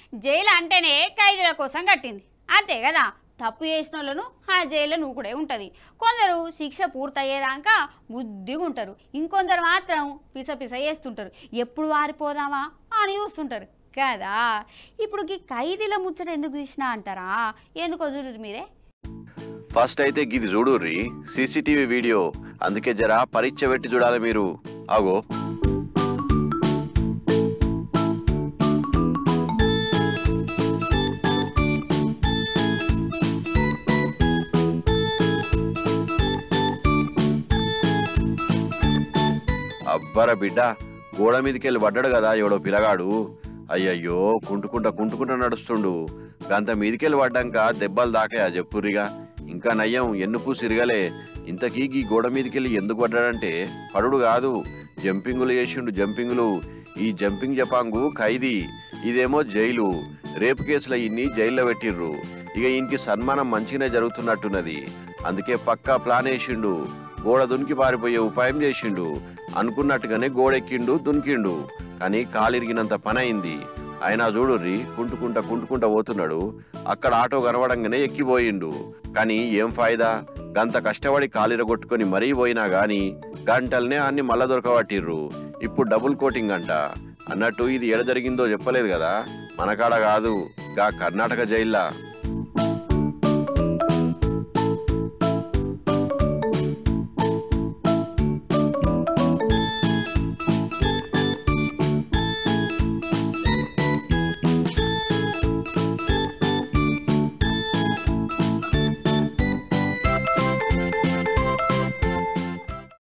jail అంటేనే ఖైదీల కోసం కట్టింది అంతే కదా తప్పు చేసిన వాళ్ళను ఆ జైల్లో నూకుడే ఉంటుంది కొందరు శిక్ష పూర్తయ్యేదాకా బుద్ధిగా ఉంటారు ఇంకొందరు మాత్రం పిస పిస చేస్తుంటారు ఎప్పుడు వారిపోదామా అని చూస్తుంటారు కదా ఇప్పుడు ఈ ఖైదీల ముచ్చట ఎందుకు తీసినా అంటారా ఎందుకో చూడరు మీరే ఫస్ట్ అయితే గిది చూడుర్రి సీసీటీవీ వీడియో అందుకే జర పరీక్ష పెట్టి చూడాలి మీరు ఆగో అబ్బర బిడ్డ గోడ మీదకెళ్ళి పడ్డాడు కదా ఎవడో పిల్లగాడు అయ్యయ్యో కుంటుకుంటా కుంటుకుంటా నడుస్తుండు గంత మీదికెళ్ళి పడ్డాక దెబ్బలు దాకాయా చెప్పుర్రిగా ఇంకా నయ్యం ఎన్నుకు సిరగలే ఇంతకీ ఈ గోడ మీదకెళ్ళి ఎందుకు పడ్డాడంటే పడుడు కాదు జంపింగులు చేసిండు జంపింగులు ఈ జంపింగ్ జపాంగు ఖైదీ ఇదేమో జైలు రేపు కేసుల ఇన్ని జైల్లో పెట్టిర్రు ఇక ఈయనకి సన్మానం మంచిగానే జరుగుతున్నట్టున్నది అందుకే పక్కా ప్లాన్ వేసిండు గోడ దునికి పారిపోయే ఉపాయం చేసిండు అనుకున్నట్టుగానే గోడెక్కిండు దునికిండు కానీ కాలిరిగినంత పని అయింది అయినా చూడుర్రి కుంటుకుంటా కుంటుకుంటా పోతున్నాడు అక్కడ ఆటో కనబడంగానే ఎక్కిపోయిండు కానీ ఏం ఫాయిదా గంత కష్టపడి కాలిరగొట్టుకొని మరీ పోయినా గాని గంటల్నే అన్ని మళ్ళా దొరకబట్టిర్రు ఇప్పుడు డబుల్ కోటింగ్ అంట అన్నట్టు ఇది ఎడ జరిగిందో చెప్పలేదు కదా మనకాడ కాదు గా కర్ణాటక జైల్లా